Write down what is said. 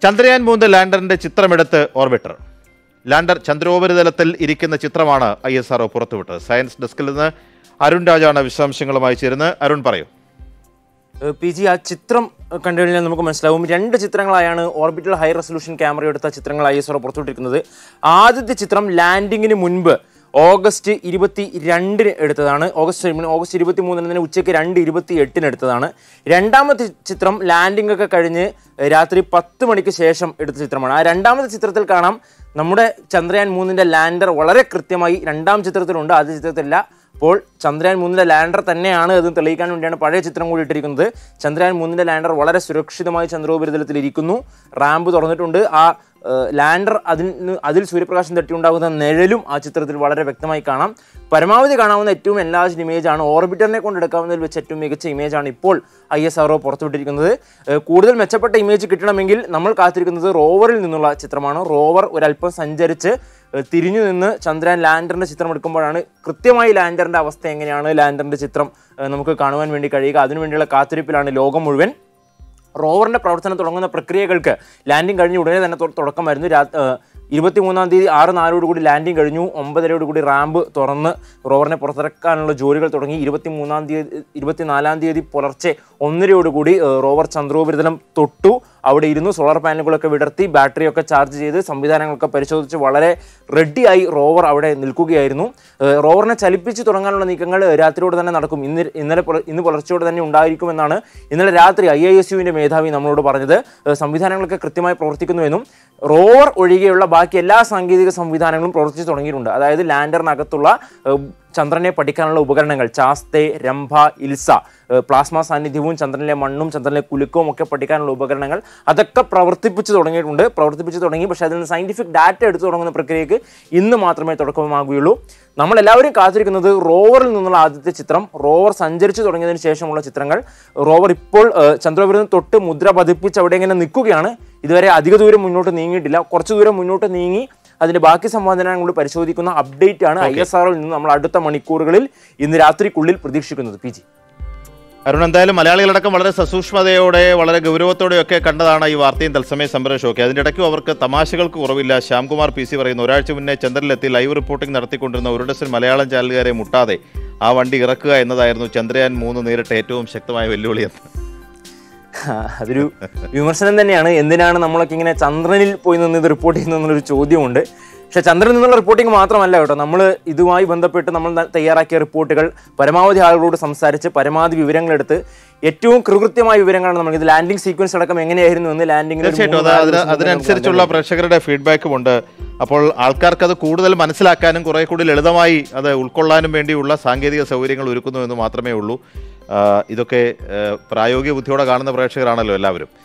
ചന്ദ്രയാൻ മൂന്ന് ലാൻഡറിന്റെ ചിത്രമെടുത്ത് orbiter lander ചന്ദ്രോപരിതലത്തിൽ ഇരിക്കുന്ന ചിത്രമാണ് ഐ എസ് ആർഒ പുറത്തുവിട്ടത് സയൻസ് ഡെസ്കിൽ നിന്ന് അരുൺ രാജാണ് വിശദാംശങ്ങളുമായി ചേരുന്നത് അരുൺ പറയൂ ഏഹ് പി ജി ആ ചിത്രം കണ്ടു കഴിഞ്ഞാൽ നമുക്ക് മനസ്സിലാവും രണ്ട് ചിത്രങ്ങളായാണ് ഓർബിറ്റൽ ഹൈ റെസൊല്യൂഷൻ ക്യാമറ എടുത്ത ചിത്രങ്ങൾ ഐ എസ് ആർ പുറത്തുവിട്ടിരിക്കുന്നത് ആദ്യത്തെ ചിത്രം ലാൻഡിങ്ങിന് മുൻപ് ഓഗസ്റ്റ് ഇരുപത്തി രണ്ടിന് എടുത്തതാണ് ഓഗസ്റ്റ് ഓഗസ്റ്റ് ഇരുപത്തി മൂന്നിന് തന്നെ ഉച്ചയ്ക്ക് രണ്ട് ഇരുപത്തി എട്ടിന് എടുത്തതാണ് രണ്ടാമത്തെ ചിത്രം ലാൻഡിംഗ് ഒക്കെ കഴിഞ്ഞ് രാത്രി പത്ത് മണിക്ക് ശേഷം എടുത്ത ചിത്രമാണ് ആ രണ്ടാമത്തെ ചിത്രത്തിൽ കാണാം നമ്മുടെ ചന്ദ്രയാൻ മൂന്നിൻ്റെ ലാൻഡർ വളരെ കൃത്യമായി രണ്ടാം ചിത്രത്തിലുണ്ട് ആദ്യ ചിത്രത്തിലില്ല അപ്പോൾ ചന്ദ്രയാൻ മൂന്നിൻ്റെ ലാൻഡർ തന്നെയാണ് അത് തെളിയിക്കാൻ വേണ്ടിയാണ് പഴയ ചിത്രം കൂടി ഇട്ടിരിക്കുന്നത് ചന്ദ്രയാൻ മൂന്നിൻ്റെ ലാൻഡർ വളരെ സുരക്ഷിതമായി ചന്ദ്രോപരിതലത്തിൽ ഇരിക്കുന്നു റാമ്പ് തുറന്നിട്ടുണ്ട് ആ ഏഹ്, ലാൻഡർ അതിന് അതിൽ സൂര്യപ്രകാശം തട്ടിയുണ്ടാകുന്ന നിഴലും ആ ചിത്രത്തിൽ വളരെ വ്യക്തമായി കാണാം പരമാവധി കാണാവുന്ന ഏറ്റവും എൻലാർജ്ഡ് ഇമേജ് ആണ് ഓർബിറ്ററിനെ കൊണ്ട് എടുക്കാവുന്നതിൽ വെച്ച് ഏറ്റവും മികച്ച ഇമേജ് ആണ് ഇപ്പോൾ ഐ എസ് ആർ പുറത്തുവിട്ടിരിക്കുന്നത് ഏഹ്, കൂടുതൽ മെച്ചപ്പെട്ട ഇമേജ് കിട്ടണമെങ്കിൽ നമ്മൾ കാത്തിരിക്കുന്നത് റോവറിൽ നിന്നുള്ള ചിത്രമാണ് റോവർ ഒരല്പം സഞ്ചരിച്ച് ഏഹ്, തിരിഞ്ഞു നിന്ന് ചന്ദ്രയാൻ ലാൻഡറിന്റെ ചിത്രം എടുക്കുമ്പോഴാണ് കൃത്യമായി ലാൻഡറിന്റെ അവസ്ഥ എങ്ങനെയാണ് ലാൻഡറിന്റെ ചിത്രം ഏഹ്, നമുക്ക് കാണുവാൻ വേണ്ടി കഴിയുക അതിനുവേണ്ടിയുള്ള കാത്തിരിപ്പിലാണ് ലോകം മുഴുവൻ റോവറിന്റെ പ്രവർത്തനം തുടങ്ങുന്ന പ്രക്രിയകൾക്ക് ലാൻഡിംഗ് കഴിഞ്ഞ് ഉടനെ തന്നെ തൊ- തുടക്കമായിരുന്നു രാ ഇരുപത്തി മൂന്നാം തീയതി ആറ് നാലോട് കൂടി ലാൻഡിംഗ് കഴിഞ്ഞു ഒമ്പതരയോട് കൂടി റാമ്പ് തുറന്ന് റോവറിനെ പുറത്തിറക്കാനുള്ള ജോലികൾ തുടങ്ങി ഇരുപത്തി മൂന്നാം തീയതി ഇരുപത്തിനാലാം തീയതി പുലർച്ചെ ഒന്നരയോടുകൂടി ഏഹ്, റോവർ ചന്ദ്രോപരിതലം തൊട്ടു അവിടെ ഇരുന്നു സോളാർ പാനലുകളൊക്കെ വിടർത്തി ബാറ്ററിയൊക്കെ ചാർജ് ചെയ്ത് സംവിധാനങ്ങളൊക്കെ പരിശോധിച്ച് വളരെ റെഡിയായി റോവർ അവിടെ നിൽക്കുകയായിരുന്നു ഏഹ്, റോവറിനെ ചലിപ്പിച്ച് തുടങ്ങാനുള്ള നീക്കങ്ങൾ രാത്രിയോട് തന്നെ നടക്കും ഇന്ന് ഇന്നലെ പുല- ഇന്ന് പുലർച്ചയോടെ തന്നെ ഉണ്ടായിരിക്കുമെന്നാണ് ഇന്നലെ രാത്രി ഐ ഐ എസ് യുവിൻ്റെ മേധാവി നമ്മളോട് പറഞ്ഞത് ഏഹ്, സംവിധാനങ്ങളൊക്കെ കൃത്യമായി പ്രവർത്തിക്കുന്നുവെന്നും റോവർ ഒഴികെയുള്ള ബാക്കി എല്ലാ സാങ്കേതിക സംവിധാനങ്ങളും പ്രവർത്തിച്ചു തുടങ്ങിയിട്ടുണ്ട് അതായത് ലാൻഡറിനകത്തുള്ള ഏഹ്, ചന്ദ്രനെ പഠിക്കാനുള്ള ഉപകരണങ്ങൾ ചാസ്തെ രംഭ ഇൽസ ഏഹ്, പ്ലാസ്മ സാന്നിധ്യവും ചന്ദ്രനിലെ മണ്ണും ചന്ദ്രനിലെ കുലുക്കവും ഒക്കെ പഠിക്കാനുള്ള ഉപകരണങ്ങൾ അതൊക്കെ പ്രവർത്തിപ്പിച്ച് തുടങ്ങിയിട്ടുണ്ട് പ്രവർത്തിപ്പിച്ച് തുടങ്ങി പക്ഷേ അതിൽ നിന്ന് സയന്റിഫിക് ഡാറ്റ എടുത്തു തുടങ്ങുന്ന പ്രക്രിയക്ക് ഇന്ന് മാത്രമേ തുടക്കമാകുകയുള്ളൂ നമ്മൾ എല്ലാവരും കാത്തിരിക്കുന്നത് റോവറിൽ നിന്നുള്ള ആദ്യത്തെ ചിത്രം റോവർ സഞ്ചരിച്ചു തുടങ്ങിയതിന് ശേഷമുള്ള ചിത്രങ്ങൾ റോവർ ഇപ്പോൾ ഏഹ്, ചന്ദ്രോപരിതലം തൊട്ട് മുദ്ര പതിപ്പിച്ച് അവിടെ ഇങ്ങനെ നിൽക്കുകയാണ് ഇതുവരെ അധിക ദൂരം മുന്നോട്ട് നീങ്ങിയിട്ടില്ല കുറച്ച് ദൂരം മുന്നോട്ട് നീങ്ങി അതിന്റെ ബാക്കി സംവാദനം കൂടി പരിശോധിക്കുന്ന അപ്ഡേറ്റ് ആണ് ഐ എസ് ആറിൽ നിന്ന് നമ്മൾ അടുത്ത മണിക്കൂറുകളിൽ ഇന്ന് രാത്രിക്കുള്ളിൽ പ്രതീക്ഷിക്കുന്നത് പി ജി അരുൺ എന്തായാലും മലയാളികളടക്കം വളരെ സസൂക്ഷ്മതയോടെ വളരെ ഗൗരവത്തോടെയൊക്കെ കണ്ടതാണ് ഈ വാർത്തയും തത്സമയ സംപ്രേഷമൊക്കെ അതിൻ്റെ ഇടയ്ക്കും അവർക്ക് തമാശകൾക്ക് കുറവില്ല ശ്യാംകുമാർ പി സി പറയുന്നു ഒരാഴ്ച മുന്നേ ചന്ദ്രനിലെത്തി ലൈവ് റിപ്പോർട്ടിംഗ് നടത്തിക്കൊണ്ടിരുന്ന ഒരു ഡസൻ മലയാളം ചാനലുകാരെ മുട്ടാതെ ആ വണ്ടി ഇറക്കുക എന്നതായിരുന്നു ചന്ദ്രയാൻ മൂന്ന് നേരിട്ട ഏറ്റവും ശക്തമായ വെല്ലുവിളിയെന്ന് അതൊരു വിമർശനം തന്നെയാണ് എന്തിനാണ് നമ്മളൊക്കെ ഇങ്ങനെ ചന്ദ്രനിൽ പോയി നിന്ന് ഇത് റിപ്പോർട്ട് ചെയ്യുന്നതെന്നുള്ളൊരു ചോദ്യമുണ്ട് പക്ഷെ ചന്ദ്രനിൽ നിന്നുള്ള റിപ്പോർട്ടിംഗ് മാത്രമല്ല കേട്ടോ നമ്മൾ ഇതുമായി ബന്ധപ്പെട്ട് നമ്മൾ ന- തയ്യാറാക്കിയ റിപ്പോർട്ടുകൾ പരമാവധി ആളുകളോട് സംസാരിച്ച് പരമാവധി വിവരങ്ങളെടുത്ത് ഏറ്റവും കൃത്യമായ വിവരങ്ങളാണ് നമ്മൾ ഇത് ലാൻഡിംഗ് സീക്വൻസ് അടക്കം എങ്ങനെയായിരുന്നു എന്ന് ലാൻഡിംഗ് തീർച്ചയായിട്ടും അത് അതിന് അതിനനുസരിച്ചുള്ള പ്രേക്ഷകരുടെ ഫീഡ്ബാക്കും ഉണ്ട് അപ്പോൾ ആൾക്കാർക്ക് അത് കൂടുതൽ മനസ്സിലാക്കാനും കുറെ കൂടി ലളിതമായി അത് ഉൾക്കൊള്ളാനും വേണ്ടിയുള്ള സാങ്കേതിക സൗകര്യങ്ങൾ ഒരുക്കുന്നു എന്ന് മാത്രമേ ഉള്ളൂ ആ, ഇതൊക്കെ ആ, പ്രായോഗിക ബുദ്ധിയോടെ കാണുന്ന പ്രേക്ഷകരാണല്ലോ എല്ലാവരും